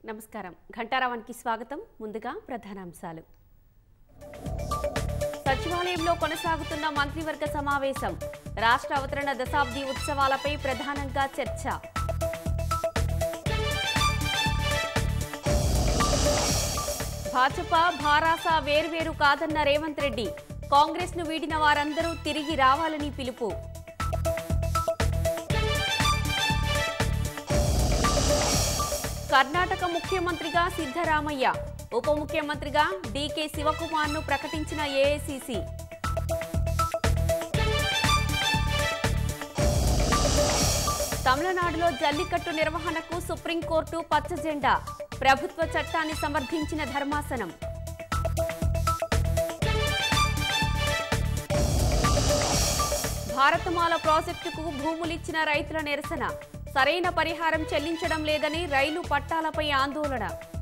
నమస్కారం ఘంటారావానికి స్వాగతం ముందుగా ప్రధానాంశాలు సచివాలయంలో కొనసాగుతున్న మంత్రివర్గ సమావేశం రాష్ట్ర అవతరణ దశాబ్ది ఉత్సవాలపై ప్రధానంగా చర్చ భాజపా భారాస వేర్వేరు కాదన్న రేవంత్ రెడ్డి కాంగ్రెస్ ను వీడిన వారందరూ తిరిగి రావాలని పిలుపు కర్ణాటక ముఖ్యమంత్రిగా సిద్ధరామయ్య ఉప ముఖ్యమంత్రిగా డీకే శివకుమార్ ను ప్రకటించిన ఏఐసిసి తమిళనాడులో జల్లికట్టు నిర్వహణకు సుప్రీంకోర్టు పచ్చ జెండా ప్రభుత్వ చట్టాన్ని సమర్థించిన ధర్మాసనం భారతమాల ప్రాజెక్టుకు భూములిచ్చిన రైతుల నిరసన సరైన పరిహారం చెల్లించడం లేదని రైలు పట్టాలపై ఆందోళన